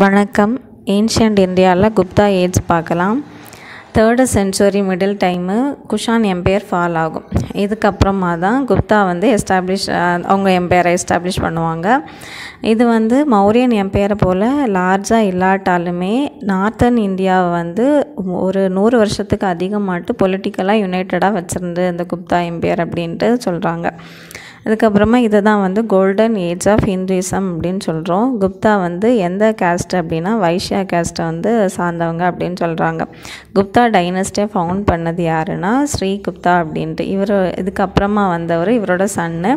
வணக்கம் ஏன்ஷியன்ட் இந்தியாவில் குப்தா ஏஜ் பார்க்கலாம் third century middle time Kushan empire fall ஆகும் இதுக்கப்புறமா தான் குப்தா வந்து எஸ்டாப்ளிஷ் அவங்க எம்பையரை எஸ்டாப்ளிஷ் பண்ணுவாங்க இது வந்து மௌரியன் எம்பையரை போல் லார்ஜாக இல்லாட்டாலுமே நார்த்தன் இந்தியாவை வந்து ஒரு நூறு வருஷத்துக்கு அதிகமாட்டு பொலிட்டிக்கலாக யுனைட்டடாக வச்சுருந்து இந்த குப்தா எம்பையர் அப்படின்ட்டு சொல்கிறாங்க அதுக்கப்புறமா இதை தான் வந்து கோல்டன் ஏஜ் ஆஃப் ஹிந்துயிசம் அப்படின்னு சொல்கிறோம் குப்தா வந்து எந்த கேஸ்ட் அப்படின்னா வைஷ்யா கேஸ்ட்டை வந்து சார்ந்தவங்க அப்படின்னு சொல்கிறாங்க குப்தா டைனஸ்டியை ஃபவுண்ட் பண்ணது யாருன்னா ஸ்ரீ குப்தா அப்படின்ட்டு இவர் இதுக்கப்புறமா வந்தவர் இவரோட சன்னு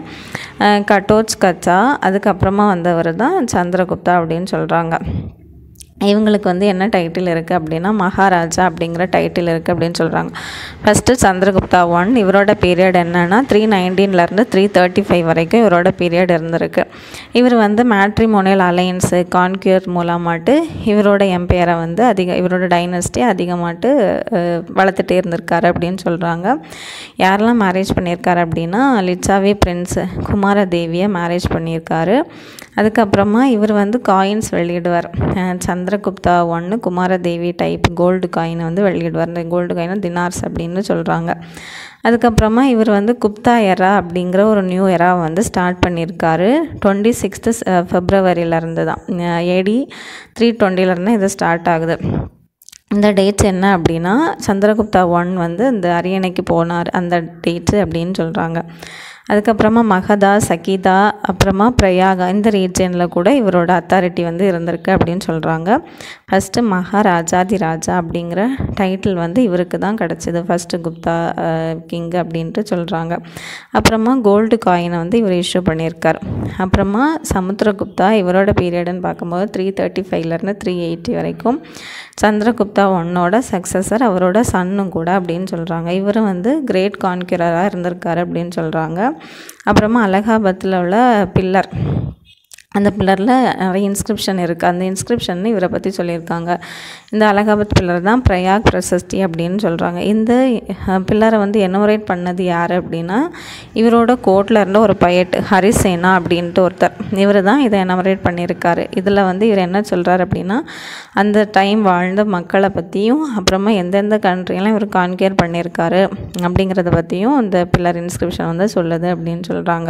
கட்டோச் கச்சா அதுக்கப்புறமா வந்தவர் தான் சந்திரகுப்தா அப்படின்னு சொல்கிறாங்க இவங்களுக்கு வந்து என்ன டைட்டில் இருக்குது அப்படின்னா மகாராஜா அப்படிங்கிற டைட்டில் இருக்குது அப்படின்னு சொல்கிறாங்க ஃபஸ்ட்டு சந்திரகுப்தா ஒன் இவரோட பீரியட் என்னென்னா த்ரீ நைன்டீன்லேருந்து த்ரீ தேர்ட்டி ஃபைவ் வரைக்கும் இவரோட பீரியட் இருந்திருக்கு இவர் வந்து மேட்ரிமோனியல் அலையன்ஸு கான்கியூர் மூலமாட்டு இவரோட எம்பையரை வந்து அதிக இவரோட டைனஸ்டி அதிகமாட்டு வளர்த்துட்டே இருந்திருக்காரு அப்படின்னு சொல்கிறாங்க யாரெல்லாம் மேரேஜ் பண்ணியிருக்காரு அப்படின்னா லிச்சாவி பிரின்ஸு குமாரதேவியை மேரேஜ் பண்ணியிருக்காரு அதுக்கப்புறமா இவர் வந்து காயின்ஸ் வெளியிடுவார் சந்திரகுப்தா ஒன்று குமாரதேவி டைப் கோல்டு காயினை வந்து வெளியிடுவார் இந்த கோல்டு காயினை தினார்ஸ் அப்படின்னு சொல்கிறாங்க அதுக்கப்புறமா இவர் வந்து குப்தா எரா அப்படிங்கிற ஒரு நியூ எரா வந்து ஸ்டார்ட் பண்ணியிருக்காரு டுவெண்ட்டி சிக்ஸ்த்து ஃபெப்ரவரியிலேருந்து தான் ஏடி த்ரீ டுவெண்ட்டிலேருந்து இது ஸ்டார்ட் ஆகுது இந்த டேட்ஸ் என்ன அப்படின்னா சந்திரகுப்தா ஒன் வந்து இந்த அரியணைக்கு போனார் அந்த டேட்ஸு அப்படின்னு சொல்கிறாங்க அதுக்கப்புறமா மகதா சகிதா அப்புறமா பிரயாகா இந்த ரீஜனில் கூட இவரோட அத்தாரிட்டி வந்து இருந்திருக்கு அப்படின்னு சொல்கிறாங்க ஃபஸ்ட்டு மகாராஜாதி ராஜா அப்படிங்கிற டைட்டில் வந்து இவருக்கு தான் கிடச்சிது ஃபஸ்ட்டு குப்தா கிங் அப்படின்ட்டு சொல்கிறாங்க அப்புறமா கோல்டு காயினை வந்து இவர் இஷ்யூ பண்ணியிருக்கார் அப்புறமா சமுத்திரகுப்தா இவரோட பீரியடுன்னு பார்க்கும்போது த்ரீ தேர்ட்டி ஃபைவ்லேருந்து த்ரீ எயிட்டி வரைக்கும் சந்திரகுப்தா ஒன்னோட சக்ஸஸர் அவரோட சன்னும் கூட அப்படின்னு சொல்கிறாங்க இவரும் வந்து கிரேட் கான்கியூரராக இருந்திருக்காரு அப்படின்னு சொல்கிறாங்க அப்புறமா அலகாபாத்தில் உள்ள பில்லர் அந்த பில்லரில் நிறைய இன்ஸ்கிரிப்ஷன் இருக்குது அந்த இன்ஸ்கிரிப்ஷன் இவரை பற்றி சொல்லியிருக்காங்க இந்த அலகாபாத் பில்லர் தான் பிரயாக் பிரசஸ்தி அப்படின்னு சொல்கிறாங்க இந்த பில்லரை வந்து எனோரேட் பண்ணது யார் அப்படின்னா இவரோட கோர்ட்டில் இருந்த ஒரு பயட் ஹரிசேனா அப்படின்ட்டு ஒருத்தர் இவர் தான் இதை எனோரேட் பண்ணியிருக்காரு இதில் வந்து இவர் என்ன சொல்கிறார் அப்படின்னா அந்த டைம் வாழ்ந்த மக்களை பற்றியும் அப்புறமா எந்தெந்த கண்ட்ரியெல்லாம் இவர் கான்கேர் பண்ணியிருக்காரு அப்படிங்கிறத பற்றியும் இந்த பில்லர் இன்ஸ்கிரிப்ஷன் வந்து சொல்லுது அப்படின்னு சொல்கிறாங்க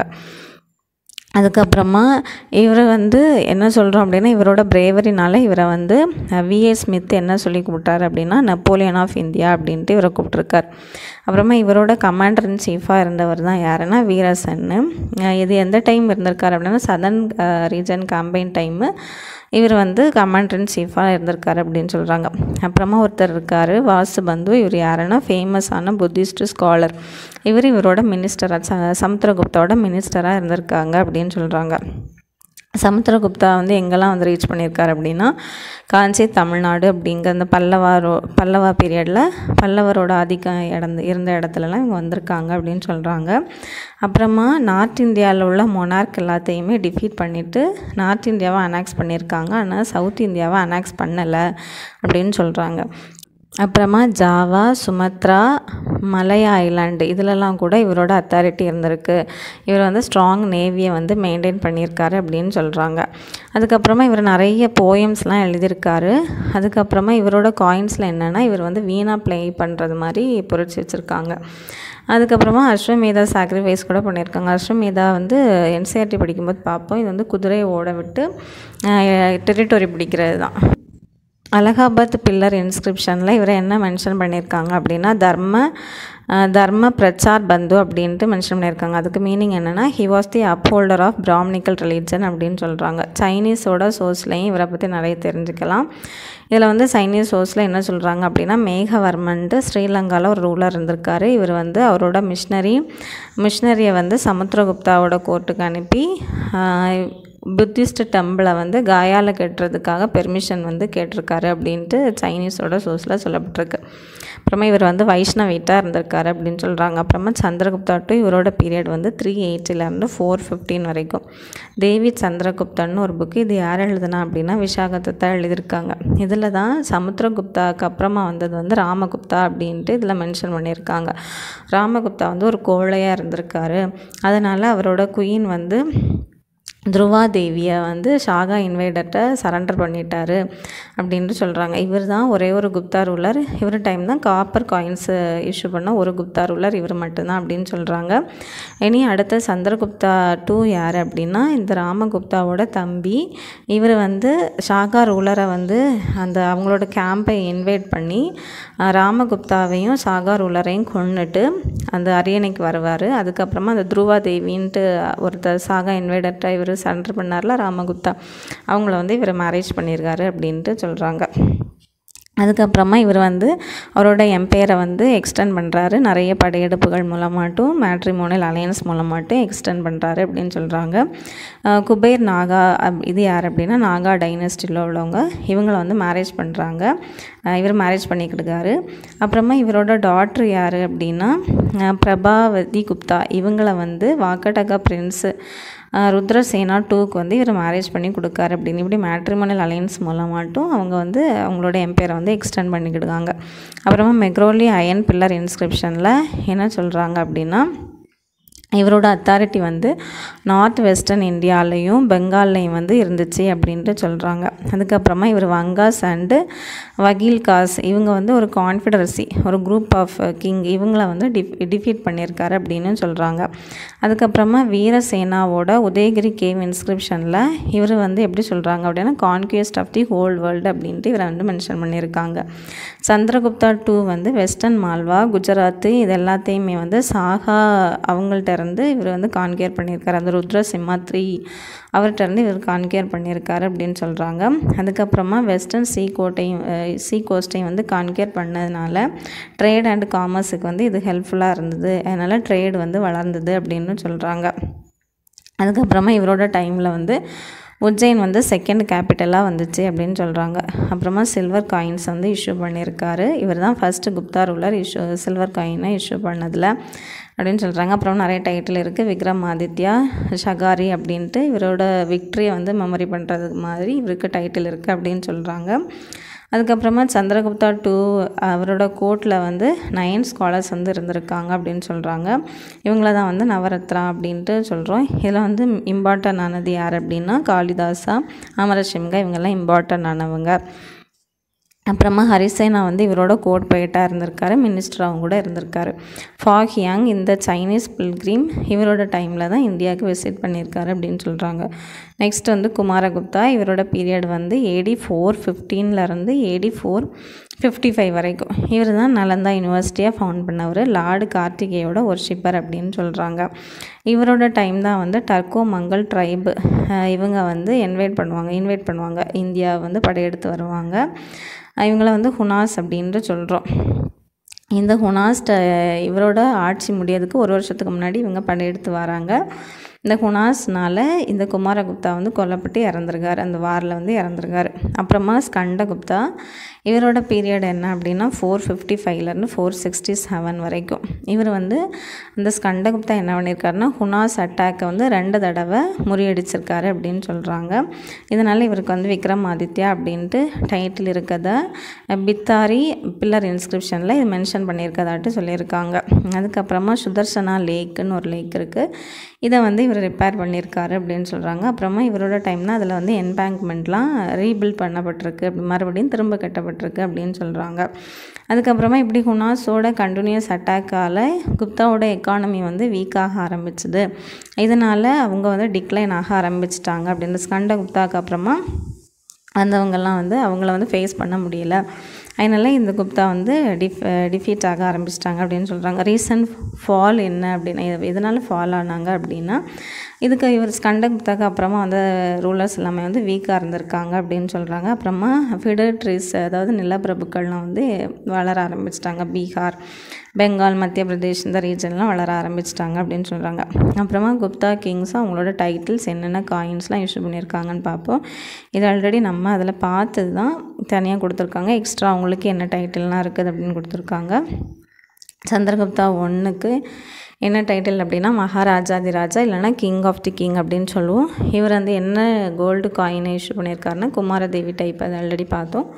அதுக்கப்புறமா இவர் வந்து என்ன சொல்கிறோம் அப்படின்னா இவரோட பிரேவரினால இவரை வந்து விஏ ஸ்மித் என்ன சொல்லி கூப்பிட்டார் அப்படின்னா நெப்போலியன் ஆஃப் இந்தியா அப்படின்ட்டு இவரை கூப்பிட்ருக்கார் அப்புறமா இவரோட கமாண்டர் இன் சீஃபாக இருந்தவர் தான் யாருன்னா வீரசன்னு இது எந்த டைம் இருந்திருக்கார் அப்படின்னா சதர்ன் ரீஜன் கேம்பெயின் டைமு இவர் வந்து கமாண்டர் இன் சீஃபாக இருந்திருக்காரு அப்படின்னு சொல்கிறாங்க அப்புறமா ஒருத்தர் இருக்கார் வாசு பந்து இவர் யாருன்னா ஃபேமஸான புத்திஸ்ட் ஸ்காலர் இவர் இவரோட மினிஸ்டராக சமுத்திரகுப்தாவோட மினிஸ்டராக இருந்திருக்காங்க அப்படின்னு சொல்கிறாங்க சமுத்திரகுப்தா வந்து எங்கெல்லாம் வந்து ரீச் பண்ணியிருக்காரு அப்படின்னா காஞ்சி தமிழ்நாடு அப்படிங்கிற அந்த பல்லவாரோ பல்லவா பீரியடில் பல்லவரோட ஆதிக்கம் இடந்து இருந்த இடத்துலலாம் இவங்க வந்திருக்காங்க அப்படின்னு சொல்கிறாங்க அப்புறமா நார்த் இந்தியாவில் உள்ள மொனார்க் எல்லாத்தையுமே டிஃபீட் பண்ணிவிட்டு நார்த் இந்தியாவை அனாக்ஸ் பண்ணியிருக்காங்க ஆனால் சவுத் இந்தியாவை அனாக்ஸ் பண்ணலை அப்படின்னு சொல்கிறாங்க அப்புறமா ஜாவா சுமத்ரா மலையா ஐலாண்டு இதிலலாம் கூட இவரோட அத்தாரிட்டி இருந்திருக்கு இவர் வந்து ஸ்ட்ராங் நேவியை வந்து மெயின்டைன் பண்ணியிருக்காரு அப்படின்னு சொல்கிறாங்க அதுக்கப்புறமா இவர் நிறைய போயம்ஸ்லாம் எழுதியிருக்காரு அதுக்கப்புறமா இவரோட காயின்ஸில் என்னென்னா இவர் வந்து வீணாக ப்ளே பண்ணுறது மாதிரி பொறிச்சு வச்சுருக்காங்க அதுக்கப்புறமா அஸ்வமேதா சாக்ரிஃபைஸ் கூட பண்ணியிருக்காங்க அஸ்வமேதா வந்து என்சிஆர்டி படிக்கும்போது பார்ப்போம் இது வந்து குதிரையை ஓட விட்டு டெரிட்டோரி பிடிக்கிறது தான் அலகாபாத் பில்லர் இன்ஸ்கிரிப்ஷனில் இவரை என்ன மென்ஷன் பண்ணியிருக்காங்க அப்படின்னா தர்ம தர்ம பிரச்சார் பந்து அப்படின்ட்டு மென்ஷன் பண்ணியிருக்காங்க அதுக்கு மீனிங் என்னென்னா he was the upholder of brahmanical religion அப்படின்னு சொல்கிறாங்க சைனீஸோட சோர்ஸ்லையும் இவரை பற்றி நிறைய தெரிஞ்சுக்கலாம் இதில் வந்து சைனீஸ் சோர்ஸில் என்ன சொல்கிறாங்க அப்படின்னா மேகவர்மன்ட்டு ஸ்ரீலங்காவில் ஒரு ரூலர் இருந்திருக்காரு இவர் வந்து அவரோட மிஷினரி மிஷினரியை வந்து சமுத்திரகுப்தாவோட கோர்ட்டுக்கு அனுப்பி புத்திஸ்ட் டெம்பிளை வந்து காயால கட்டுறதுக்காக பெர்மிஷன் வந்து கேட்டிருக்காரு அப்படின்ட்டு சைனீஸோட சோர்ஸில் சொல்லப்பட்டிருக்கு அப்புறமா இவர் வந்து வைஷ்ணவீட்டாக இருந்திருக்காரு அப்படின்னு சொல்கிறாங்க அப்புறமா சந்திரகுப்தா டு இவரோட பீரியட் வந்து த்ரீ எயிட்டிலேருந்து ஃபோர் ஃபிஃப்டீன் வரைக்கும் தேவி சந்திரகுப்தன்னு ஒரு புக்கு இது யார் எழுதுனா அப்படின்னா விசாகத்தை எழுதியிருக்காங்க இதில் தான் சமுத்திரகுப்தாவுக்கு அப்புறமா வந்தது வந்து ராமகுப்தா அப்படின்ட்டு இதில் மென்ஷன் பண்ணியிருக்காங்க ராமகுப்தா வந்து ஒரு கோழையாக இருந்திருக்காரு அதனால் அவரோட குயின் வந்து துருவா தேவியை வந்து ஷாகா இன்வைடர்கிட்ட சரண்டர் பண்ணிட்டாரு அப்படின்ட்டு சொல்கிறாங்க இவர் தான் ஒரே ஒரு குப்தா ரூலர் இவர் டைம் தான் காப்பர் காயின்ஸ் இஷ்யூ பண்ண ஒரு குப்தா ரூலர் இவர் மட்டும்தான் அப்படின்னு சொல்கிறாங்க இனி அடுத்த சந்திரகுப்தா டூ யார் அப்படின்னா இந்த ராமகுப்தாவோட தம்பி இவர் வந்து ஷாகா ரூலரை வந்து அந்த அவங்களோட கேம்பை இன்வைட் பண்ணி அஹ், ராமகுப்தாவையும் ஷாகா ரூலரையும் கொன்னுட்டு அந்த அரியணைக்கு வருவார் அதுக்கப்புறமா அந்த துருவா தேவின்ட்டு ஒருத்தர் சாகா இன்வைடர்கிட்ட இவர் சரண்டர் பண்ணார்ல ராமகுப்தா அவங்கள வந்து இவர் மேரேஜ் பண்ணியிருக்காரு அப்படின்ட்டு சொல்கிறாங்க அதுக்கப்புறமா இவர் வந்து அவரோட எம்பையரை வந்து எக்ஸ்டெண்ட் பண்ணுறாரு நிறைய படையெடுப்புகள் மூலமாட்டும் மேட்ரிமோனல் அலையன்ஸ் மூலமாட்டும் எக்ஸ்டெண்ட் பண்ணுறாரு அப்படின்னு சொல்கிறாங்க அஹ் குபேர் நாகா அப் இது யார் அப்படின்னா நாகா டைனஸ்டியில் உள்ளவங்க இவங்களை வந்து மேரேஜ் பண்ணுறாங்க இவர் மேரேஜ் பண்ணிக்கிட்டுக்காரு அப்புறமா இவரோட டாட்ரு யார் அப்படின்னா அஹ் பிரபாவதி குப்தா இவங்கள வந்து வாக்கடகா பிரின்ஸு ருத்ரசேனா டூக்கு வந்து இவர் மேரேஜ் பண்ணி கொடுக்காரு அப்படின்னு இப்படி மேட்ரிமோனல் அலையன்ஸ் மூலமாட்டும் அவங்க வந்து அவங்களோட எம்பையரை வந்து எக்ஸ்டெண்ட் பண்ணிக்கிடுவாங்க அப்புறமா மெக்ரோலி அயன் பில்லர் இன்ஸ்கிரிப்ஷனில் என்ன சொல்கிறாங்க அப்படின்னா இவரோட அத்தாரிட்டி வந்து நார்த் வெஸ்டர்ன் இந்தியாலையும் பெங்கால்லையும் வந்து இருந்துச்சு அப்படின்ட்டு சொல்கிறாங்க அதுக்கப்புறமா இவர் வங்காஸ் அண்டு வகீல் காஸ் இவங்க வந்து ஒரு கான்ஃபிடரசி ஒரு குரூப் ஆஃப் கிங் இவங்கள வந்து டிஃப் டிஃபீட் பண்ணியிருக்காரு அப்படின்னு சொல்கிறாங்க அதுக்கப்புறமா வீரசேனாவோட உதயகிரி கேவ் இன்ஸ்கிரிப்ஷனில் இவர் வந்து எப்படி சொல்கிறாங்க அப்படின்னா conquest of the whole world அப்படின்ட்டு இவரை வந்து மென்ஷன் பண்ணியிருக்காங்க சந்திரகுப்தா டூ வந்து வெஸ்டர்ன் மால்வா குஜராத்து இது எல்லாத்தையுமே வந்து சாகா அவங்கள்ட்ட இருந்து இவர் வந்து கான்கேர் பண்ணியிருக்காரு அந்த ருத்ர சிம்மாத்ரி அவர்கிட்ட இருந்து இவர் கான்கேர் பண்ணியிருக்காரு அப்படின்னு சொல்கிறாங்க அதுக்கப்புறமா வெஸ்டர்ன் சீ கோட்டையும் சீ கோஸ்ட்டையும் வந்து கான்கேர் பண்ணதுனால ட்ரேட் அண்ட் காமர்ஸுக்கு வந்து இது ஹெல்ப்ஃபுல்லாக இருந்தது அதனால் ட்ரேட் வந்து வளர்ந்தது அப்படின்னு சொல்கிறாங்க அதுக்கப்புறமா இவரோட டைமில் வந்து உஜ்ஜைன் வந்து செகண்ட் கேபிட்டலாக வந்துச்சு அப்படின்னு சொல்கிறாங்க அப்புறமா சில்வர் காயின்ஸ் வந்து இஷ்யூ பண்ணியிருக்காரு இவர் தான் first Gupta ruler issue silver காயினை இஷ்யூ பண்ணதில் அப்படின்னு சொல்கிறாங்க அப்புறம் நிறைய டைட்டில் இருக்குது விக்ரம் ஆதித்யா ஷகாரி அப்படின்ட்டு இவரோட விக்ட்ரியை வந்து மெமரி பண்ணுறதுக்கு மாதிரி இவருக்கு டைட்டில் இருக்குது அப்படின்னு சொல்கிறாங்க அதுக்கப்புறமா சந்திரகுப்தா டூ அவரோட கோர்ட்டில் வந்து நைன் ஸ்காலர்ஸ் வந்து இருந்திருக்காங்க அப்படின்னு சொல்கிறாங்க இவங்கள தான் வந்து நவரத்னா அப்படின்ட்டு சொல்கிறோம் இதில் வந்து இம்பார்ட்டன் ஆனது யார் அப்படின்னா காளிதாசா அமரசிம்கா இவங்கெல்லாம் இம்பார்ட்டன் ஆனவங்க அப்புறமா ஹரிசேனா வந்து இவரோட கோட் போயிட்டாக இருந்திருக்காரு மினிஸ்டராகவும் கூட இருந்திருக்காரு ஃபாஹியாங் இந்த சைனீஸ் பில்கிரீம் இவரோட டைமில் தான் இந்தியாவுக்கு விசிட் பண்ணியிருக்காரு அப்படின்னு சொல்கிறாங்க நெக்ஸ்ட் வந்து குமாரகுப்தா இவரோட பீரியட் வந்து ஏடி ஃபோர் ஃபிஃப்டீன்லேருந்து ஏடி ஃபோர் ஃபிஃப்டி ஃபைவ் வரைக்கும் இவர் தான் நலந்தா யூனிவர்சிட்டியாக ஃபவுண்ட் பண்ணவர் லார்டு கார்த்திகேயோட ஒர்ஷிப்பர் அப்படின்னு சொல்கிறாங்க இவரோட டைம் தான் வந்து டர்கோ மங்கள் ட்ரைபு இவங்க வந்து இன்வைட் பண்ணுவாங்க இன்வைட் பண்ணுவாங்க இந்தியா வந்து படையெடுத்து வருவாங்க இவங்கள வந்து ஹுனாஸ் அப்படின்ட்டு சொல்கிறோம் இந்த ஹுனாஸ்ட இவரோட ஆட்சி முடியறதுக்கு ஒரு வருஷத்துக்கு முன்னாடி இவங்க படையெடுத்து வராங்க இந்த ஹுனாஸ்னால இந்த குமாரகுப்தா வந்து கொல்லப்பட்டு இறந்துருக்காரு அந்த வாரில் வந்து இறந்துருக்காரு அப்புறமா ஸ்கண்டகுப்தா இவரோட பீரியட் என்ன அப்படின்னா ஃபோர் ஃபிஃப்டி ஃபைவ்லேருந்து ஃபோர் சிக்ஸ்டி செவன் வரைக்கும் இவர் வந்து இந்த ஸ்கண்டகுப்தா என்ன பண்ணியிருக்காருன்னா ஹுனாஸ் அட்டாக்கை வந்து ரெண்டு தடவை முறியடிச்சிருக்காரு அப்படின்னு சொல்கிறாங்க இதனால் இவருக்கு வந்து விக்ரமாதித்யா அப்படின்ட்டு டைட்டில் இருக்கத பித்தாரி பில்லர் இன்ஸ்கிரிப்ஷனில் இது மென்ஷன் பண்ணியிருக்கதாட்டு சொல்லியிருக்காங்க அதுக்கப்புறமா சுதர்சனா லேக்குன்னு ஒரு லேக் இருக்குது இதை வந்து இவர் ரிப்பேர் பண்ணியிருக்காரு அப்படின்னு சொல்கிறாங்க அப்புறமா இவரோட டைம்னா அதில் வந்து என்பேங்க்மெண்ட்லாம் ரீபில்ட் பண்ணப்பட்டிருக்கு அப்படி மறுபடியும் திரும்ப கட்டப்பட்டிருக்கு அப்படின்னு சொல்கிறாங்க அதுக்கப்புறமா இப்படி ஹுனாஸோட கண்டினியூஸ் அட்டாக்கால் குப்தாவோட எக்கானமி வந்து வீக்காக ஆரம்பிச்சுது இதனால் அவங்க வந்து டிக்ளைன் ஆக ஆரம்பிச்சிட்டாங்க அப்படின்னு ஸ்கண்ட குப்தாக்கு அப்புறமா வந்தவங்கெல்லாம் வந்து அவங்கள வந்து ஃபேஸ் பண்ண முடியல அதனால இந்த குப்தா வந்து டிஃப் டிஃபீட் ஆக ஆரம்பிச்சிட்டாங்க அப்படின்னு சொல்கிறாங்க ரீசன்ட் ஃபால் என்ன அப்படின்னா இது எதனால் ஃபால் ஆனாங்க அப்படின்னா இதுக்கு இவர் ஸ்கண்டகுப்தாக்கு அப்புறமா வந்து ரூலர்ஸ் எல்லாமே வந்து வீக்காக இருந்திருக்காங்க அப்படின்னு சொல்கிறாங்க அப்புறமா ஃபிடர் ட்ரீஸ் அதாவது நிலப்பிரபுக்கள்லாம் வந்து வளர ஆரம்பிச்சிட்டாங்க பீகார் பெங்கால் மத்திய பிரதேஷ் இந்த ரீஜன்லாம் வளர ஆரம்பிச்சிட்டாங்க அப்படின்னு சொல்கிறாங்க அப்புறமா குப்தா கிங்ஸும் அவங்களோட டைட்டில்ஸ் என்னென்ன காயின்ஸ்லாம் இஷ்யூ பண்ணியிருக்காங்கன்னு பார்ப்போம் இது ஆல்ரெடி நம்ம அதில் பார்த்தது தான் தனியாக கொடுத்துருக்காங்க எக்ஸ்ட்ரா அவங்களுக்கு என்ன டைட்டில்லாம் இருக்குது அப்படின்னு கொடுத்துருக்காங்க சந்திரகுப்தா ஒன்றுக்கு என்ன டைட்டில் அப்படின்னா மகாராஜாதி ராஜா இல்லைனா கிங் ஆஃப் தி கிங் அப்படின்னு சொல்லுவோம் இவர் வந்து என்ன கோல்டு காயினை இஷ்யூ பண்ணியிருக்காருன்னா குமாரதேவி டைப் அது ஆல்ரெடி பார்த்தோம்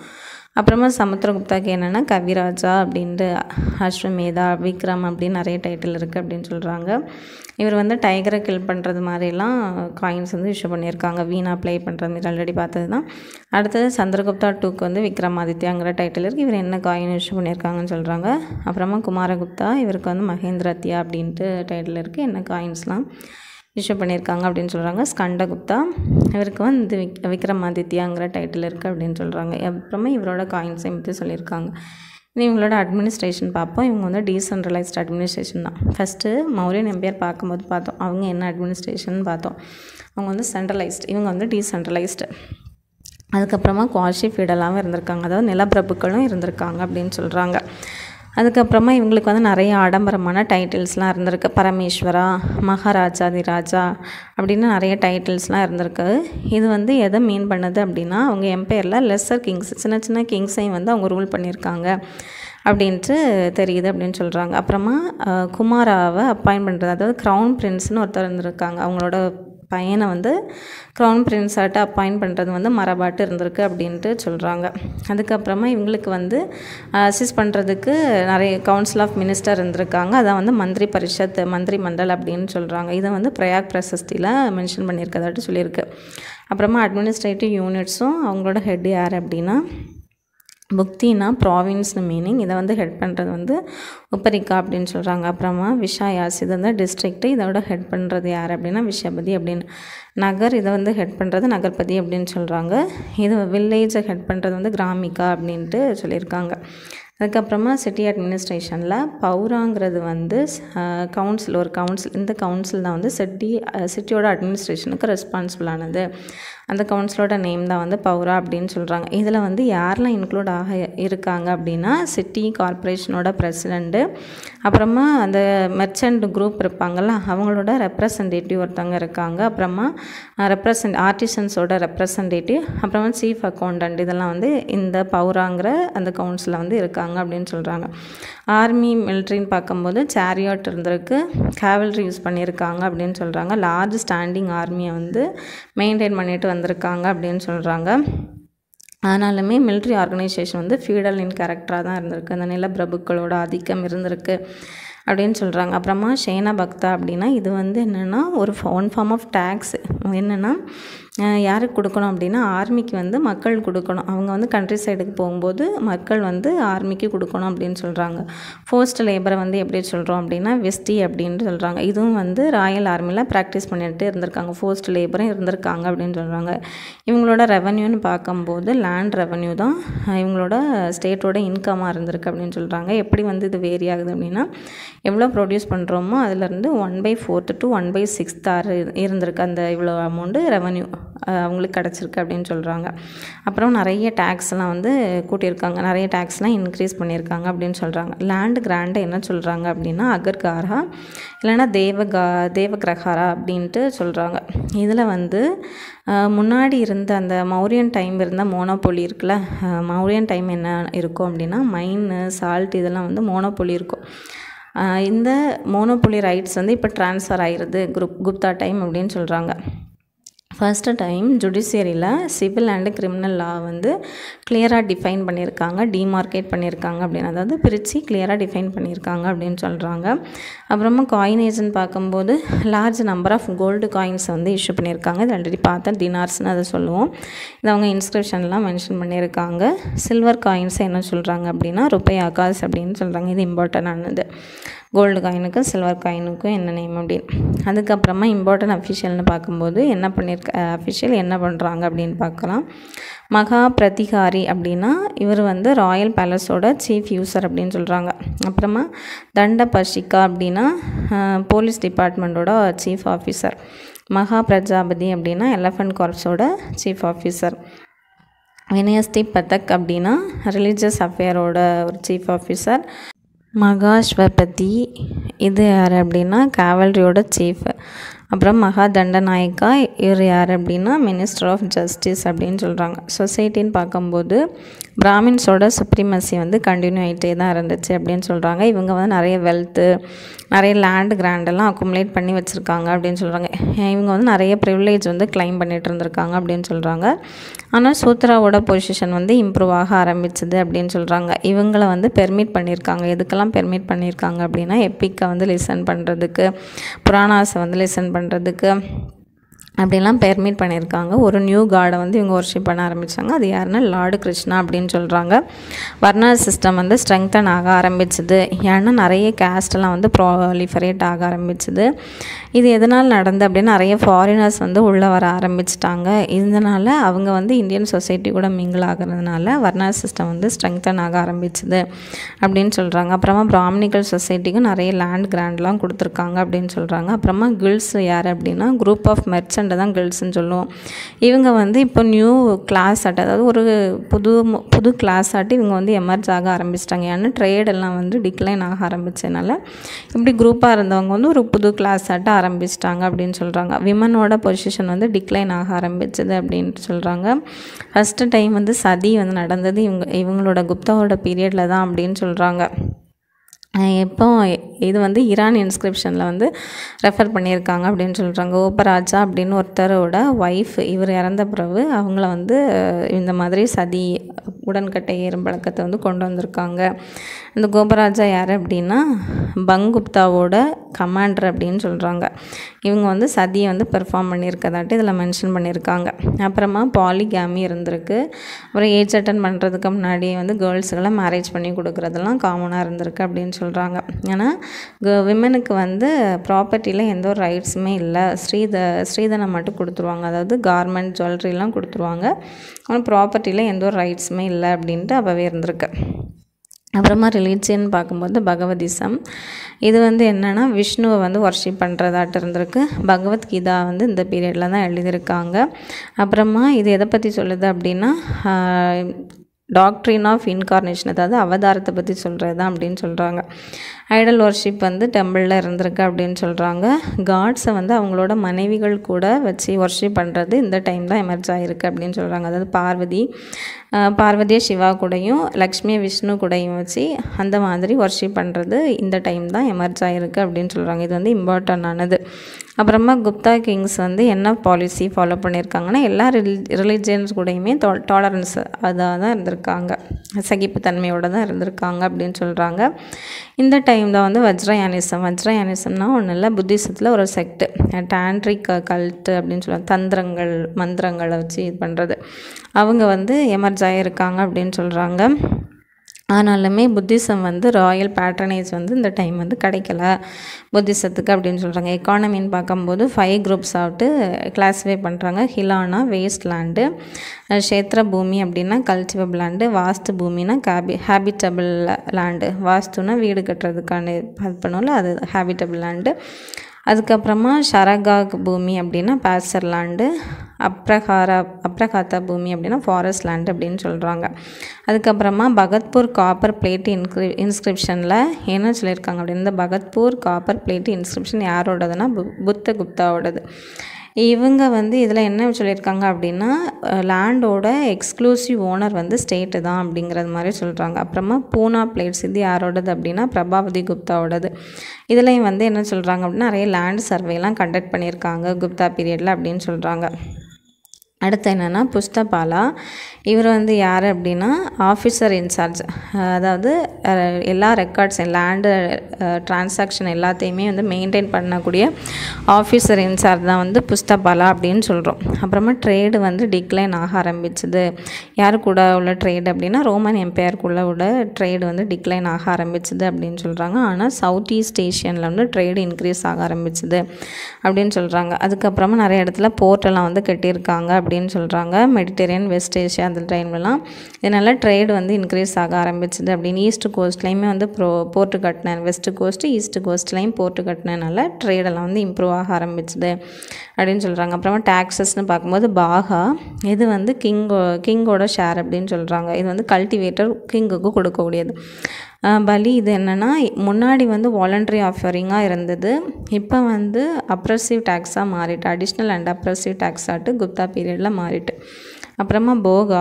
அப்புறமா சமுத்திரகுப்தாக்கு என்னென்னா கவிராஜா அப்படின்ட்டு அஸ்வமேதா விக்ரம் அப்படின்னு நிறைய டைட்டில் இருக்குது அப்படின்னு சொல்கிறாங்க இவர் வந்து டைகரை கில் பண்ணுறது மாதிரிலாம் காயின்ஸ் வந்து இஷ்யூ பண்ணியிருக்காங்க வீணா ப்ளே பண்ணுறது மாதிரி ஆல்ரெடி பார்த்தது தான் அடுத்தது சந்திரகுப்தா டூக்கு வந்து விக்ரமாதித்யாங்கிற டைட்டில் இருக்குது இவர் என்ன காயின் இஷ்யூ பண்ணியிருக்காங்கன்னு சொல்கிறாங்க அப்புறமா குமாரகுப்தா இவருக்கு வந்து மகேந்திரத்யா அப்படின்ட்டு டைட்டில் இருக்குது என்ன காயின்ஸ்லாம் இஷ்யூ பண்ணியிருக்காங்க அப்படின்னு சொல்கிறாங்க ஸ்கண்டகுப்தா இவருக்கு வந்து விக் விக்ரமாதித்யாங்கிற டைட்டில் இருக்குது அப்படின்னு சொல்கிறாங்க அப்புறமா இவரோட காயின்ஸை பற்றி சொல்லியிருக்காங்க இனி இவங்களோட அட்மினிஸ்ட்ரேஷன் பார்ப்போம் இவங்க வந்து டீசென்ட்ரலைஸ்ட் அட்மினிஸ்ட்ரேஷன் தான் ஃபஸ்ட்டு மௌரியன் எம்பையர் பார்க்கும்போது பார்த்தோம் அவங்க என்ன அட்மினிஸ்ட்ரேஷன் பார்த்தோம் அவங்க வந்து சென்ட்ரலைஸ்ட் இவங்க வந்து டீசென்ட்ரலைஸ்டு அதுக்கப்புறமா குவாஷி ஃபீடலாகவும் இருந்திருக்காங்க அதாவது நிலப்பிரபுக்களும் இருந்திருக்காங்க அப்படின்னு சொல்கிறாங்க அதுக்கப்புறமா இவங்களுக்கு வந்து நிறைய ஆடம்பரமான டைட்டில்ஸ்லாம் இருந்திருக்கு பரமேஸ்வரா மகாராஜாதி ராஜா அப்படின்னு நிறைய டைட்டில்ஸ்லாம் இருந்திருக்கு இது வந்து எதை மீன் பண்ணுது அப்படின்னா அவங்க எம்பையரில் லெஸ்ஸர் கிங்ஸ் சின்ன சின்ன கிங்ஸையும் வந்து அவங்க ரூல் பண்ணியிருக்காங்க அப்படின்ட்டு தெரியுது அப்படின்னு சொல்கிறாங்க அப்புறமா குமாராவை அப்பாயிண்ட் பண்ணுறது அதாவது க்ரௌன் பிரின்ஸ்னு ஒருத்தர் இருந்திருக்காங்க அவங்களோட பையனை வந்து க்ரௌன் பிரின்ஸாட்ட அப்பாயிண்ட் பண்ணுறது வந்து மரபாட்டு இருந்திருக்கு அப்படின்ட்டு சொல்கிறாங்க அதுக்கப்புறமா இவங்களுக்கு வந்து அசிஸ்ட் பண்ணுறதுக்கு நிறைய கவுன்சில் ஆஃப் மினிஸ்டர் இருந்திருக்காங்க அதான் வந்து மந்திரி பரிஷத் மந்திரி மண்டல் அப்படின்னு சொல்கிறாங்க இதை வந்து பிரயாக் பிரசஸ்தியில் மென்ஷன் பண்ணியிருக்கதாட்டு சொல்லியிருக்கு அப்புறமா அட்மினிஸ்ட்ரேட்டிவ் யூனிட்ஸும் அவங்களோட ஹெட் யார் அப்படின்னா புக்தினா ப்ராவின்ஸ்னு மீனிங் இதை வந்து ஹெட் பண்ணுறது வந்து உப்பரிக்கா அப்படின்னு சொல்கிறாங்க அப்புறமா விஷாயாஸ் இது வந்து டிஸ்ட்ரிக்ட்டு இதோட ஹெட் பண்ணுறது யார் அப்படின்னா விஷயபதி அப்படின்னு நகர் இதை வந்து ஹெட் பண்ணுறது நகர்பதி அப்படின்னு சொல்கிறாங்க இது வில்லேஜை ஹெட் பண்ணுறது வந்து கிராமிகா அப்படின்ட்டு சொல்லியிருக்காங்க அதுக்கப்புறமா சிட்டி அட்மினிஸ்ட்ரேஷனில் பௌராங்கிறது வந்து கவுன்சில் ஒரு கவுன்சில் இந்த கவுன்சில் தான் வந்து சிட்டி சிட்டியோட அட்மினிஸ்ட்ரேஷனுக்கு ரெஸ்பான்சிபிளானது அந்த கவுன்சிலோட நேம் தான் வந்து பௌரா அப்படின்னு சொல்கிறாங்க இதில் வந்து யாரெல்லாம் இன்க்ளூட் ஆக இருக்காங்க அப்படின்னா சிட்டி கார்ப்பரேஷனோட பிரசிடெண்ட்டு அப்புறமா அந்த மெர்ச்சன்ட் குரூப் இருப்பாங்கள்ல அவங்களோட ரெப்ரசன்டேட்டிவ் ஒருத்தவங்க இருக்காங்க அப்புறமா ரெப்ரசன்ட் ஆர்டிசன்ஸோட ரெப்ரசன்டேட்டிவ் அப்புறமா சீஃப் அக்கௌண்டன்ட் இதெல்லாம் வந்து இந்த பௌராங்கிற அந்த கவுன்சிலில் வந்து இருக்காங்க அப்படின்னு சொல்கிறாங்க ஆர்மி மிலிட்ரின்னு பார்க்கும்போது சேரியாட் இருந்திருக்கு கேவல்ரி யூஸ் பண்ணியிருக்காங்க அப்படின்னு சொல்கிறாங்க லார்ஜ் ஸ்டாண்டிங் ஆர்மியை வந்து மெயின்டைன் பண்ணிட்டு வந்திருக்காங்க அப்படின்னு சொல்கிறாங்க ஆனாலுமே மிலிட்ரி ஆர்கனைசேஷன் வந்து ஃபியூடல் இன் கேரக்டராக தான் இருந்திருக்கு அந்த நிலப்பிரபுக்களோட ஆதிக்கம் இருந்திருக்கு அப்படின்னு சொல்கிறாங்க அப்புறமா ஷேனா பக்தா அப்படின்னா இது வந்து என்னென்னா ஒரு ஒன் ஃபார்ம் ஆஃப் டேக்ஸ் என்னென்னா யாருக்கு கொடுக்கணும் அப்படின்னா ஆர்மிக்கு வந்து மக்கள் கொடுக்கணும் அவங்க வந்து கண்ட்ரி சைடுக்கு போகும்போது மக்கள் வந்து ஆர்மிக்கு கொடுக்கணும் அப்படின்னு சொல்கிறாங்க ஃபோர்ஸ்ட் லேபரை வந்து எப்படி சொல்கிறோம் அப்படின்னா வெஸ்டி அப்படின்னு சொல்கிறாங்க இதுவும் வந்து ராயல் ஆர்மியில் ப்ராக்டிஸ் பண்ணிட்டு இருந்திருக்காங்க ஃபோர்ஸ்ட் லேபரும் இருந்திருக்காங்க அப்படின்னு சொல்கிறாங்க இவங்களோட ரெவன்யூன்னு பார்க்கும்போது லேண்ட் ரெவன்யூ தான் இவங்களோட ஸ்டேட்டோட இன்கமாக இருந்திருக்கு அப்படின்னு சொல்கிறாங்க எப்படி வந்து இது வேரி ஆகுது அப்படின்னா எவ்வளோ ப்ரொடியூஸ் பண்ணுறோமோ அதுலேருந்து one by fourth to one by sixth ஆறு இருந்திருக்கு அந்த இவ்வளோ அமௌண்ட்டு ரெவன்யூ அவங்களுக்கு கிடச்சிருக்கு அப்படின்னு சொல்கிறாங்க அப்புறம் நிறைய டேக்ஸ்லாம் வந்து கூட்டியிருக்காங்க நிறைய டேக்ஸ்லாம் இன்க்ரீஸ் பண்ணியிருக்காங்க அப்படின்னு சொல்கிறாங்க லேண்டு கிராண்டை என்ன சொல்கிறாங்க அப்படின்னா அகர்காரா இல்லைன்னா தேவகா தேவகிரகாரா அப்படின்ட்டு சொல்கிறாங்க இதில் வந்து முன்னாடி இருந்த அந்த மௌரியன் டைம் இருந்த மோனோபொலி இருக்குல்ல மௌரியன் டைம் என்ன இருக்கும் அப்படின்னா மைனு சால்ட் இதெல்லாம் வந்து மோனோபொலி இருக்கும் இந்த மோனோபொலி ரைட்ஸ் வந்து இப்போ ட்ரான்ஸ்ஃபர் ஆகிருது குரூப் குப்தா டைம் அப்படின்னு சொல்கிறாங்க ஃபஸ்ட்டு டைம் ஜுடிஷியரியில் சிவில் அண்டு கிரிமினல் லா வந்து கிளியராக டிஃபைன் பண்ணியிருக்காங்க டிமார்க்கேட் பண்ணியிருக்காங்க அப்படின்னு அதாவது பிரித்து கிளியராக டிஃபைன் பண்ணியிருக்காங்க அப்படின்னு சொல்கிறாங்க அப்புறமா காயினேஜ்னு பார்க்கும்போது large number of gold coins வந்து இஷ்யூ பண்ணியிருக்காங்க இது ஆல்ரெடி பார்த்தேன் டினார்ஸ்னு அதை சொல்லுவோம் இது அவங்க இன்ஸ்கிரிப்ஷன்லாம் மென்ஷன் பண்ணியிருக்காங்க சில்வர் காயின்ஸ் என்ன சொல்கிறாங்க அப்படின்னா ருப்பை ஆகாஸ் அப்படின்னு சொல்கிறாங்க இது இம்பார்ட்டண்டானது கோல்டு காயினுக்கும் சில்வர் காயினுக்கும் என்ன நேம் அப்படின்னு அதுக்கப்புறமா இம்பார்ட்டன்ட் அஃபிஷியல்னு பார்க்கும்போது என்ன பண்ணியிருக்க அஃபிஷியல் என்ன பண்ணுறாங்க அப்படின்னு பார்க்கலாம் மகா பிரதிகாரி அப்படின்னா இவர் வந்து ராயல் பேலஸோட சீஃப் யூசர் அப்படின்னு சொல்கிறாங்க அப்புறமா தண்ட பஷிகா அப்படின்னா போலீஸ் டிபார்ட்மெண்ட்டோட சீஃப் ஆஃபீஸர் மகா பிரஜாபதி அப்படின்னா எலஃபண்ட் கார்ப்ஸோட சீஃப் ஆஃபீஸர் வினயஸ்தி பதக் அப்படின்னா ரிலீஜியஸ் அஃபேரோட ஒரு சீஃப் ஆஃபீஸர் மகாஸ்வபதி இது யார் அப்படின்னா காவல்ரியோட சீஃப் அப்புறம் மகா தண்டநாயக்கா இவர் யார் அப்படின்னா மினிஸ்டர் ஆஃப் ஜஸ்டிஸ் அப்படின்னு சொல்கிறாங்க சொசைட்டின்னு பார்க்கும்போது பிராமின்ஸோட சுப்ரிமசி வந்து கண்டினியூ ஆகிட்டே தான் இருந்துச்சு அப்படின்னு சொல்கிறாங்க இவங்க வந்து நிறைய வெல்த்து நிறைய லேண்டு கிராண்டெல்லாம் அக்குமுலேட் பண்ணி வச்சுருக்காங்க அப்படின்னு சொல்கிறாங்க இவங்க வந்து நிறைய ப்ரிவிலேஜ் வந்து கிளைம் பண்ணிட்டு இருந்திருக்காங்க அப்படின்னு சொல்கிறாங்க ஆனால் சூத்ராவோட பொசிஷன் வந்து இம்ப்ரூவ் ஆக ஆரம்பிச்சது அப்படின்னு சொல்கிறாங்க இவங்கள வந்து பெர்மிட் பண்ணியிருக்காங்க எதுக்கெல்லாம் பெர்மிட் பண்ணியிருக்காங்க அப்படின்னா எப்பிக்கை வந்து லிசன் பண்ணுறதுக்கு புராணாஸை வந்து லிசன் பண்ணுறதுக்கு அப்படிலாம் பெர்மிட் பண்ணியிருக்காங்க ஒரு நியூ காடை வந்து இவங்க ஒர்ஷிப் பண்ண ஆரம்பித்தாங்க அது யாருன்னா லார்டு கிருஷ்ணா அப்படின்னு சொல்கிறாங்க வர்ணா சிஸ்டம் வந்து ஸ்ட்ரெங்தன் ஆக ஆரம்பிச்சுது ஏன்னா நிறைய கேஸ்டெல்லாம் வந்து ப்ராலிஃபரேட் ஆக ஆரம்பிச்சுது இது எதனால் நடந்து அப்படின்னா நிறைய ஃபாரினர்ஸ் வந்து உள்ளே வர ஆரம்பிச்சிட்டாங்க இதனால் அவங்க வந்து இந்தியன் சொசைட்டி கூட மிங்கிள் ஆகிறதுனால வர்ணா சிஸ்டம் வந்து ஸ்ட்ரெங்தன் ஆக ஆரம்பிச்சுது அப்படின்னு சொல்கிறாங்க அப்புறமா பிராமணிக்கல் சொசைட்டிக்கும் நிறைய லேண்ட் கிராண்ட்லாம் கொடுத்துருக்காங்க அப்படின்னு சொல்கிறாங்க அப்புறமா கில்ஸ் யார் அப்படின்னா குரூப் ஆஃப் மெர்ச்சன்ட் தான் கில்ஸ்ன்னு சொல்லுவோம் இவங்க வந்து இப்போ நியூ கிளாஸ் ஆட்டு அதாவது ஒரு புது புது கிளாஸ் ஆட்டு இவங்க வந்து எமர்ஜ் ஆக ஆரம்பிச்சிட்டாங்க ஏன்னா ட்ரேடெல்லாம் வந்து டிக்ளைன் ஆக ஆரம்பித்ததுனால இப்படி குரூப்பாக இருந்தவங்க வந்து ஒரு புது கிளாஸ் ஆட்ட ஆரம்பிச்சிட்டாங்க அப்படின்னு சொல்கிறாங்க விமனோட பொசிஷன் வந்து டிக்ளைன் ஆக ஆரம்பிச்சது அப்படின்ட்டு சொல்கிறாங்க ஃபஸ்ட்டு டைம் வந்து சதி வந்து நடந்தது இவங்க இவங்களோட குப்தாவோட பீரியடில் தான் அப்படின்னு சொல்கிறாங்க எப்போ இது வந்து ஈரான் இன்ஸ்கிரிப்ஷனில் வந்து ரெஃபர் பண்ணியிருக்காங்க அப்படின்னு சொல்கிறாங்க ஓபராஜா அப்படின்னு ஒருத்தரோட ஒய்ஃப் இவர் இறந்த பிறகு அவங்கள வந்து இந்த மாதிரி சதி உடன்கட்டை ஏறும் பழக்கத்தை வந்து கொண்டு வந்திருக்காங்க இந்த கோபராஜா யார் அப்படின்னா பங்குப்தாவோட கமாண்டர் அப்படின்னு சொல்கிறாங்க இவங்க வந்து சதியை வந்து பெர்ஃபார்ம் பண்ணியிருக்கதாட்டு இதில் மென்ஷன் பண்ணியிருக்காங்க அப்புறமா பாலிகேமி இருந்திருக்கு அப்புறம் ஏஜ் அட்டன் பண்ணுறதுக்கு முன்னாடியே வந்து கேர்ள்ஸுக்கெல்லாம் மேரேஜ் பண்ணி கொடுக்குறதெல்லாம் காமனாக இருந்திருக்கு அப்படின்னு சொல்கிறாங்க ஏன்னா விமனுக்கு வந்து ப்ராப்பர்ட்டியில் எந்த ஒரு ரைட்ஸுமே இல்லை ஸ்ரீத ஸ்ரீதனை மட்டும் கொடுத்துருவாங்க அதாவது கார்மெண்ட் ஜுவல்லரிலாம் கொடுத்துருவாங்க ஆனால் ப்ராப்பர்ட்டியில் எந்த ஒரு ரைட்ஸுமே இல்லை அப்படின்ட்டு அப்போவே இருந்திருக்கு அப்புறமா ரிலீஜியன் பார்க்கும்போது பகவதிசம் இது வந்து என்னென்னா விஷ்ணுவை வந்து ஒர்ஷிப் பண்ணுறதாட்டு இருந்திருக்கு பகவத்கீதா வந்து இந்த பீரியடில் தான் எழுதியிருக்காங்க அப்புறமா இது எதை பற்றி சொல்லுது அப்படின்னா டாக்ட்ரின் ஆஃப் இன்கார்னேஷன் அதாவது அவதாரத்தை பற்றி சொல்கிறது தான் அப்படின்னு சொல்கிறாங்க ஐடல் ஒர்ஷிப் வந்து டெம்பிளில் இருந்திருக்கு அப்படின்னு சொல்கிறாங்க காட்ஸை வந்து அவங்களோட மனைவிகள் கூட வச்சு ஒர்ஷிப் பண்ணுறது இந்த டைம் தான் எமர்ஜ் ஆகிருக்கு அப்படின்னு சொல்கிறாங்க அதாவது பார்வதி பார்வதியை சிவா கூடயும் லக்ஷ்மியை விஷ்ணு கூடயும் வச்சு அந்த மாதிரி ஒர்ஷிப் பண்ணுறது இந்த டைம் தான் எமர்ஜ் ஆகிருக்கு அப்படின்னு சொல்கிறாங்க இது வந்து இம்பார்ட்டன்ட் ஆனது அப்புறமா குப்தா கிங்ஸ் வந்து என்ன பாலிசி ஃபாலோ பண்ணியிருக்காங்கன்னா எல்லா ரிலி ரிலிஜியன்ஸ் கூடயுமே டா டாலரன்ஸ் அதாக தான் இருந்திருக்காங்க சகிப்புத்தன்மையோடு தான் இருந்திருக்காங்க அப்படின்னு சொல்கிறாங்க இந்த டைம் தான் வந்து வஜ்ரயானிசம் வஜ்ரயானிசம்னா ஒன்றும் இல்லை புத்திசத்தில் ஒரு செக்ட் டான்ட்ரிக் கல்ட்டு அப்படின்னு சொல்லுவாங்க தந்திரங்கள் மந்திரங்களை வச்சு இது பண்ணுறது அவங்க வந்து எமர்ஜ் ஆகியிருக்காங்க அப்படின்னு சொல்கிறாங்க ஆனாலுமே புத்திசம் வந்து ராயல் பேட்ரனேஜ் வந்து இந்த டைம் வந்து கிடைக்கல புத்திசத்துக்கு அப்படின்னு சொல்கிறாங்க எக்கானமின்னு பார்க்கும்போது ஃபைவ் குரூப்ஸ் ஆகிட்டு கிளாஸிஃபை பண்ணுறாங்க ஹிலானா வேஸ்ட் லேண்டு க்ஷேத்திர பூமி அப்படின்னா கல்டிவபிள் லேண்டு வாஸ்து பூமினா கேபி ஹேபிட்டபிள் லேண்டு வாஸ்துனா வீடு கட்டுறதுக்கான இது பண்ணுவோம்ல அது ஹேபிட்டபிள் லேண்டு அதுக்கப்புறமா ஷரகாக் பூமி அப்படின்னா பேசர் லேண்டு அப்ரஹாரா அப்ரகாத்தா பூமி அப்படின்னா ஃபாரஸ்ட் லேண்ட் அப்படின்னு சொல்கிறாங்க அதுக்கப்புறமா பகத்பூர் காப்பர் பிளேட் இன்ஸ்கிரி இன்ஸ்கிரிப்ஷனில் என்ன சொல்லியிருக்காங்க அப்படின்னு இந்த பகத்பூர் காப்பர் பிளேட் இன்ஸ்கிரிப்ஷன் யாரோடதுன்னா பு புத்த குப்தாவோடது இவங்க வந்து இதில் என்ன சொல்லியிருக்காங்க அப்படின்னா லேண்டோட எக்ஸ்க்ளூசிவ் ஓனர் வந்து ஸ்டேட்டு தான் அப்படிங்கிறது மாதிரி சொல்கிறாங்க அப்புறமா பூனா பிளேட்ஸ் இது யாரோடது அப்படின்னா பிரபாவதி குப்தாவோடது இதுலேயும் வந்து என்ன சொல்கிறாங்க அப்படின்னா நிறைய லேண்ட் சர்வேலாம் கண்டக்ட் பண்ணியிருக்காங்க குப்தா பீரியடில் அப்படின்னு சொல்கிறாங்க அடுத்து என்னென்னா புஷ்டபாலா இவர் வந்து யார் அப்படின்னா ஆஃபீஸர் இன்சார்ஜ் அதாவது அஹ், எல்லா ரெக்கார்ட்ஸ் லேண்டு டிரான்சாக்ஷன் எல்லாத்தையுமே வந்து மெயின்டைன் பண்ணக்கூடிய ஆஃபீஸர் இன்சார்ஜ் தான் வந்து புஷ்டபாலா அப்படின்னு சொல்கிறோம் அப்புறமா ட்ரேடு வந்து டிக்ளைன் ஆக ஆரம்பிச்சுது யார் கூட உள்ள ட்ரேடு அப்படின்னா ரோமன் எம்பையருக்குள்ள உள்ள ட்ரேடு வந்து டிக்ளைன் ஆக ஆரம்பிச்சுது அப்படின்னு சொல்கிறாங்க ஆனால் சவுத் ஈஸ்ட் ஏஷியனில் வந்து ட்ரேடு இன்க்ரீஸ் ஆக ஆரம்பிச்சுது அப்படின்னு சொல்கிறாங்க அதுக்கப்புறமா நிறைய இடத்துல போர்ட்டெல்லாம் வந்து கட்டியிருக்காங்க அப்படின்னு சொல்கிறாங்க மெடிட்டரேனியன் வெஸ்ட் ஏஷியா அந்த டைம்லலாம் இதனால் ட்ரேடு வந்து இன்க்ரீஸ் ஆக ஆரம்பிச்சுது அப்படின்னு ஈஸ்ட் கோஸ்ட்லேயுமே வந்து ப்ரோ போர்ட்டு கட்டினேன் வெஸ்ட் கோஸ்ட் ஈஸ்ட் கோஸ்ட்லேயும் போர்ட்டு கட்டினதுனால ட்ரேடெல்லாம் வந்து இம்ப்ரூவ் ஆக ஆரம்பிச்சுது அப்படின்னு சொல்கிறாங்க அப்புறமா டேக்ஸஸ்னு பார்க்கும்போது பாகா இது வந்து கிங்கோ கிங்கோட ஷேர் அப்படின்னு சொல்கிறாங்க இது வந்து கல்டிவேட்டர் கிங்குக்கு கொடுக்கக்கூடியது அஹ் பலி இது என்னென்னா முன்னாடி வந்து வாலண்டரி ஆஃபரிங்காக இருந்தது இப்போ வந்து அப்ரஸிவ் டேக்ஸாக மாறிட்டு அடிஷ்னல் அண்ட் அப்ரஸிவ் டேக்ஸாட்டு குப்தா பீரியடில் மாறிட்டு அப்புறமா போகா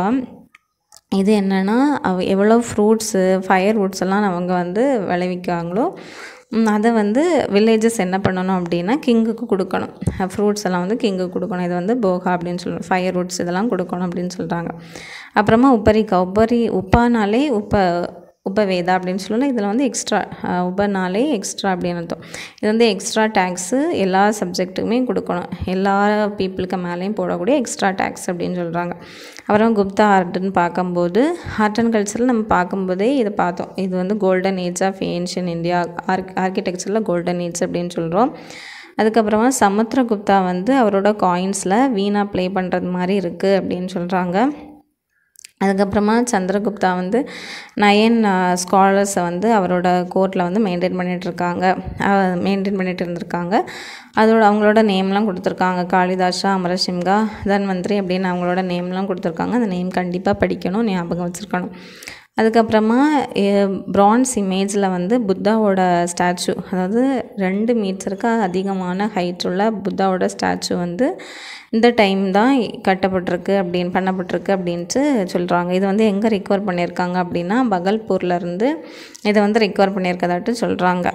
இது என்னென்னா அவ எவ்வளோ ஃப்ரூட்ஸு ஃபயர் வுட்ஸ் எல்லாம் அவங்க வந்து விளைவிக்காங்களோ ம், அதை வந்து வில்லேஜஸ் என்ன பண்ணணும் அப்படின்னா கிங்குக்கு கொடுக்கணும் ஃப்ரூட்ஸ் எல்லாம் வந்து கிங்குக்கு கொடுக்கணும் இது வந்து போகா அப்படின்னு சொல்லுவாங்க ஃபயர் வுட்ஸ் இதெல்லாம் கொடுக்கணும் அப்படின்னு சொல்கிறாங்க அப்புறமா உப்பரிக்கா உப்பரி உப்பானாலே உப்ப உபவேதா அப்படின்னு சொல்லலாம் இதில் வந்து எக்ஸ்ட்ரா உபனாலே எக்ஸ்ட்ரா அப்படின்னு அர்த்தம் இது வந்து எக்ஸ்ட்ரா டேக்ஸு எல்லா சப்ஜெக்ட்டுக்குமே கொடுக்கணும் எல்லா பீப்புளுக்கு மேலேயும் போடக்கூடிய எக்ஸ்ட்ரா டேக்ஸ் அப்படின்னு சொல்கிறாங்க அப்புறம் குப்தா ஆர்ட்னு பார்க்கும்போது ஆர்ட் அண்ட் கல்ச்சரில் நம்ம பார்க்கும்போதே இதை பார்த்தோம் இது வந்து golden age of ancient India arch ஆர்கிடெக்சரில் கோல்டன் ஏஜ் அப்படின்னு சொல்கிறோம் அதுக்கப்புறமா சமுத்திரகுப்தா வந்து அவரோட காயின்ஸில் வீணா ப்ளே பண்ணுறது மாதிரி இருக்குது அப்படின்னு சொல்கிறாங்க அதுக்கப்புறமா சந்திரகுப்தா வந்து நயன் ஸ்காலர்ஸை வந்து அவரோட கோர்ட்டில் வந்து மெயின்டைன் பண்ணிகிட்ருக்காங்க மெயின்டைன் பண்ணிட்டு இருந்திருக்காங்க அதோட அவங்களோட நேம்லாம் கொடுத்துருக்காங்க காளிதாஷா அமரசிம்கா தன்வந்திரி அப்படின்னு அவங்களோட நேம்லாம் கொடுத்துருக்காங்க அந்த நேம் கண்டிப்பாக படிக்கணும் ஞாபகம் வச்சுருக்கணும் அதுக்கப்புறமா ப்ரான்ஸ் இமேஜில் வந்து புத்தாவோட ஸ்டாச்சு அதாவது ரெண்டு மீட்டருக்கு அதிகமான ஹைட் உள்ள புத்தாவோட ஸ்டாச்சு வந்து இந்த டைம் தான் கட்டப்பட்டிருக்கு அப்படின்னு பண்ணப்பட்டிருக்கு அப்படின்ட்டு சொல்கிறாங்க இது வந்து எங்கே ரிக்கவர் பண்ணியிருக்காங்க அப்படின்னா பகல்பூர்ல இருந்து இதை வந்து ரிக்கவர் பண்ணியிருக்கதாட்டு சொல்கிறாங்க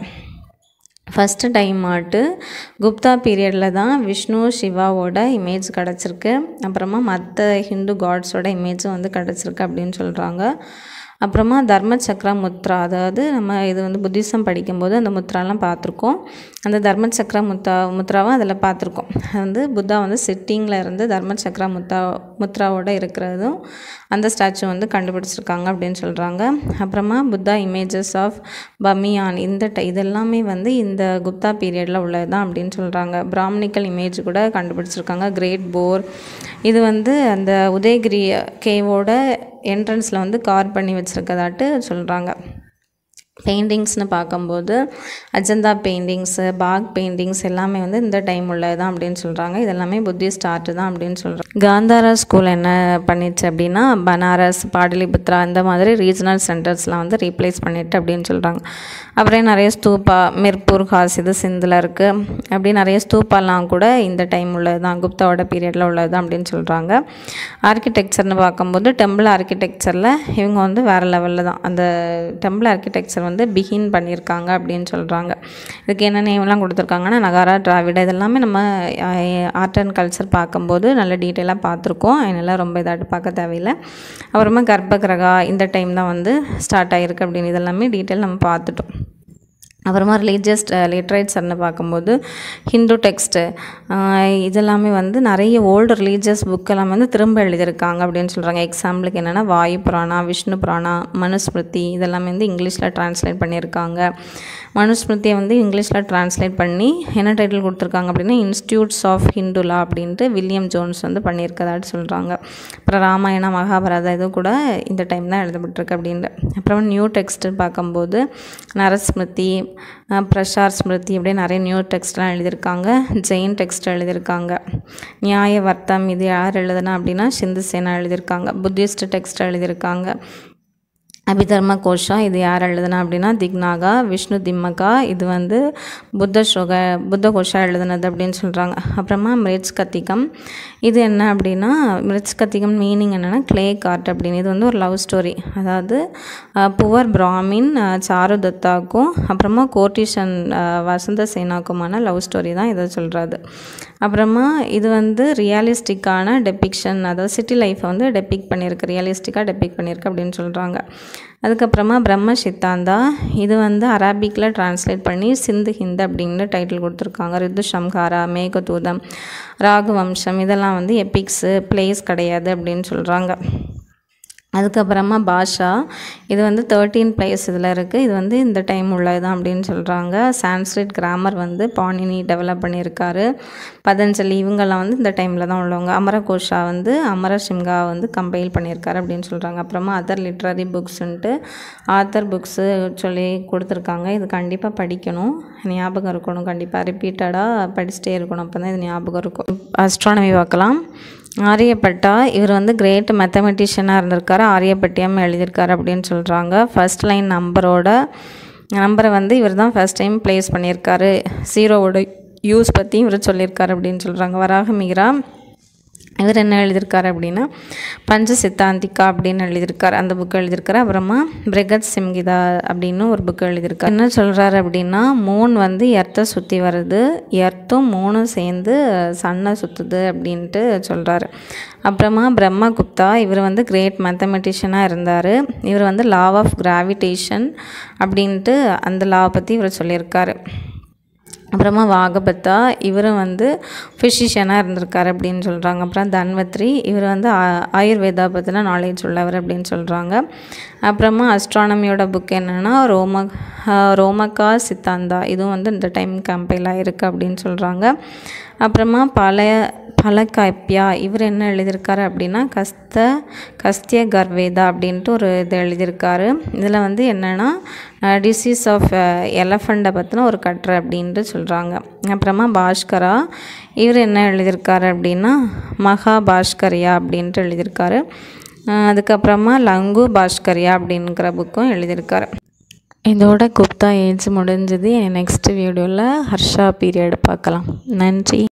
ஃபஸ்ட்டு டைம் ஆட்டு குப்தா பீரியடில் தான் விஷ்ணு சிவாவோட இமேஜ் கிடச்சிருக்கு அப்புறமா மற்ற ஹிந்து காட்ஸோட இமேஜும் வந்து கிடச்சிருக்கு அப்படின்னு சொல்கிறாங்க அப்புறமா தர்ம சக்ரா முத்ரா அதாவது நம்ம இது வந்து புத்திசம் படிக்கும்போது அந்த முத்ராலாம் பார்த்துருக்கோம் அந்த தர்ம சக்ரா முத்தா முத்ராவை அதில் பார்த்துருக்கோம் அது வந்து புத்தா வந்து சிட்டிங்கில் இருந்து தர்ம சக்ரா முத்தா முத்ராவோட இருக்கிறதும் அந்த ஸ்டாச்சு வந்து கண்டுபிடிச்சிருக்காங்க அப்படின்னு சொல்கிறாங்க அப்புறமா புத்தா இமேஜஸ் ஆஃப் பமியான் இந்த டை இதெல்லாமே வந்து இந்த குப்தா பீரியடில் உள்ளது தான் அப்படின்னு சொல்கிறாங்க பிராமணிக்கல் இமேஜ் கூட கண்டுபிடிச்சிருக்காங்க கிரேட் போர் இது வந்து அந்த உதயகிரி கேவோட என்ட்ரன்ஸில் வந்து கார் பண்ணி வச்சுருக்கதாட்டு சொல்கிறாங்க பெயிண்டிங்ஸ்னு பார்க்கும்போது அஜந்தா பெயிண்டிங்ஸு பாக் பெயிண்டிங்ஸ் எல்லாமே வந்து இந்த டைம் உள்ளது தான் அப்படின்னு சொல்கிறாங்க இதெல்லாமே புத்திஸ்ட் ஆர்ட் தான் அப்படின்னு சொல்கிறாங்க காந்தாரா ஸ்கூல் என்ன பண்ணிச்சு அப்படின்னா பனாரஸ் பாடலிபுத்ரா இந்த மாதிரி ரீஜனல் சென்டர்ஸ்லாம் வந்து ரீப்ளேஸ் பண்ணிட்டு அப்படின்னு சொல்கிறாங்க அப்புறம் நிறைய ஸ்தூப்பா மிர்பூர் காஸ் இது சிந்தில் இருக்குது அப்படி நிறைய ஸ்தூப்பாலாம் கூட இந்த டைம் உள்ளது தான் குப்தாவோட பீரியடில் உள்ளது தான் அப்படின்னு சொல்கிறாங்க ஆர்கிடெக்சர்னு பார்க்கும்போது டெம்பிள் ஆர்கிடெக்சரில் இவங்க வந்து வேறு லெவலில் தான் அந்த டெம்பிள் ஆர்கிடெக்சர் வந்து பிகின் பண்ணியிருக்காங்க அப்படின்னு சொல்கிறாங்க இதுக்கு என்ன நேம்லாம் கொடுத்துருக்காங்கன்னா நகாரா டிராவிட இதெல்லாமே நம்ம ஆர்ட் அண்ட் கல்ச்சர் பார்க்கும்போது நல்ல டீட்டெயிலாக பார்த்துருக்கோம் அதனால் ரொம்ப இதாட்டு பார்க்க தேவையில்லை அப்புறமா கர்ப்பகிரகா இந்த டைம் தான் வந்து ஸ்டார்ட் ஆகிருக்கு அப்படின்னு இதெல்லாமே டீட்டெயில் நம்ம பார்த்துட்டோம் அப்புறமா ரிலீஜியஸ் லிட்ரேச்சர்னு பார்க்கும்போது ஹிந்து டெக்ஸ்ட்டு இதெல்லாமே வந்து நிறைய ஓல்டு ரிலீஜியஸ் புக்கெல்லாம் வந்து திரும்ப எழுதியிருக்காங்க அப்படின்னு சொல்கிறாங்க எக்ஸாம்பிளுக்கு என்னென்னா வாயு புராணா விஷ்ணு புராணா மனுஸ்மிருதி இதெல்லாமே வந்து இங்கிலீஷில் ட்ரான்ஸ்லேட் பண்ணியிருக்காங்க மனுஸ்மிருதியை வந்து இங்கிலீஷில் ட்ரான்ஸ்லேட் பண்ணி என்ன டைட்டில் கொடுத்துருக்காங்க அப்படின்னா இன்ஸ்டியூட்ஸ் ஆஃப் ஹிந்துலா அப்படின்ட்டு வில்லியம் ஜோன்ஸ் வந்து பண்ணியிருக்கதாட்டு சொல்கிறாங்க அப்புறம் ராமாயணா மகாபாரதா இது கூட இந்த டைம் தான் எழுதப்பட்டிருக்கு அப்படின்ட்டு அப்புறம் நியூ டெக்ஸ்ட்டு பார்க்கும்போது நரஸ்மிருதி பிரசார் ஸ்மிருதி அப்படியே நிறைய நியூ டெக்ஸ்ட்லாம் எழுதியிருக்காங்க ஜெயின் டெக்ஸ்ட் எழுதியிருக்காங்க நியாய வர்த்தம் இது யார் எழுதுனா அப்படின்னா சிந்து சேனா எழுதியிருக்காங்க புத்திஸ்ட் டெக்ஸ்ட் எழுதியிருக்காங்க அபிதர்ம கோஷா இது யார் எழுதுனா அப்படின்னா திக்னாகா விஷ்ணு திம்மகா இது வந்து புத்த ஸ்லோக புத்த கோஷா எழுதுனது அப்படின்னு சொல்கிறாங்க அப்புறமா மிருச் கத்திகம் இது என்ன அப்படின்னா மிருச் கத்திகம் மீனிங் என்னென்னா கிளே கார்ட் அப்படின்னு இது வந்து ஒரு லவ் ஸ்டோரி அதாவது புவர் பிராமின் சாரு தத்தாக்கும் அப்புறமா கோர்டிஷன் வசந்த சேனாக்குமான லவ் ஸ்டோரி தான் இதை சொல்கிறது அப்புறமா இது வந்து ரியலிஸ்டிக்கான டெபிக்ஷன் அதாவது சிட்டி லைஃப்பை வந்து டெபிக் பண்ணியிருக்கு ரியலிஸ்டிக்காக டெபிக் பண்ணியிருக்கு அப்படின்னு சொல்கிறாங்க அதுக்கப்புறமா பிரம்ம சித்தாந்தா இது வந்து அரபிக்கில் ட்ரான்ஸ்லேட் பண்ணி சிந்து ஹிந்த் அப்படின்னு டைட்டில் கொடுத்துருக்காங்க ரித்து சம்ஹாரா மேகதூதம் ராகுவம்சம் இதெல்லாம் வந்து எபிக்ஸு பிளேஸ் கிடையாது அப்படின்னு சொல்கிறாங்க அதுக்கப்புறமா பாஷா இது வந்து தேர்ட்டீன் பிளேஸ் இதில் இருக்குது இது வந்து இந்த டைம் உள்ளது தான் அப்படின்னு சொல்கிறாங்க சான்ஸ்கிரிட் கிராமர் வந்து பாணினி டெவலப் பண்ணியிருக்காரு பதஞ்சலி இவங்கெல்லாம் வந்து இந்த டைமில் தான் உள்ளவங்க அமரகோஷா வந்து அமர சிம்கா வந்து கம்பைல் பண்ணியிருக்காரு அப்படின்னு சொல்கிறாங்க அப்புறமா அதர் லிட்ரரி புக்ஸுன்ட்டு ஆத்தர் புக்ஸு சொல்லி கொடுத்துருக்காங்க இது கண்டிப்பாக படிக்கணும் ஞாபகம் இருக்கணும் கண்டிப்பாக ரிப்பீட்டடாக படிச்சுட்டே இருக்கணும் அப்போ தான் இது ஞாபகம் இருக்கும் அஸ்ட்ரானமி பார்க்கலாம் ஆரியப்பட்டா இவர் வந்து கிரேட் மேத்தமெட்டிஷியனாக இருந்திருக்காரு ஆரியப்பட்டியம் எழுதியிருக்காரு அப்படின்னு சொல்கிறாங்க ஃபர்ஸ்ட் லைன் நம்பரோட நம்பரை வந்து இவர் தான் ஃபஸ்ட் டைம் ப்ளேஸ் பண்ணியிருக்காரு ஜீரோவோட யூஸ் பற்றி இவர் சொல்லியிருக்காரு அப்படின்னு சொல்கிறாங்க வராக மீரா இவர் என்ன எழுதியிருக்காரு அப்படின்னா பஞ்ச சித்தாந்திகா அப்படின்னு எழுதியிருக்காரு அந்த புக்கு எழுதியிருக்காரு அப்புறமா பிரிகத் சிம்கிதா அப்படின்னு ஒரு புக்கு எழுதியிருக்காரு என்ன சொல்கிறாரு அப்படின்னா மூன் வந்து எர்த்தை சுற்றி வருது எர்த்தும் மூணும் சேர்ந்து சன்னை சுற்றுது அப்படின்ட்டு சொல்கிறாரு அப்புறமா பிரம்மகுப்தா இவர் வந்து கிரேட் மேத்தமெட்டிஷியனாக இருந்தார் இவர் வந்து லா ஆஃப் கிராவிடேஷன் அப்படின்ட்டு அந்த லா பற்றி இவர் சொல்லியிருக்காரு அப்புறமா வாகபத்தா இவரும் வந்து ஃபிசிஷியனாக இருந்திருக்காரு அப்படின்னு சொல்கிறாங்க அப்புறம் தன்வத்ரி இவர் வந்து ஆ- ஆயுர்வேதா பற்றின நாலேஜ் உள்ளவர் அப்படின்னு சொல்கிறாங்க அப்புறமா அஸ்ட்ரானமியோட புக் என்னென்னா ரோம ரோமகா சித்தாந்தா இதுவும் வந்து இந்த டைம் கம்பைல் ஆகிருக்கு அப்படின்னு சொல்கிறாங்க அப்புறமா பழைய பலகாப்பியா இவர் என்ன எழுதியிருக்காரு அப்படின்னா கஸ்த கஸ்திய கர்வேதா அப்படின்ட்டு ஒரு இது எழுதியிருக்காரு இதில் வந்து என்னென்னா டிசீஸ் ஆஃப் எலஃபண்ட்டை பற்றின ஒரு கட்டுரை அப்படின்ட்டு சொல்கிறாங்க அப்புறமா பாஸ்கரா இவர் என்ன எழுதியிருக்காரு அப்படின்னா மகா பாஸ்கரியா அப்படின்ட்டு எழுதியிருக்காரு அஹ் அதுக்கப்புறமா லங்கு பாஸ்கரியா அப்படிங்கிற புக்கும் எழுதியிருக்காரு இதோட குப்தா ஏஜ் முடிஞ்சது நெக்ஸ்ட் வீடியோவில் ஹர்ஷா பீரியட் பார்க்கலாம் நன்றி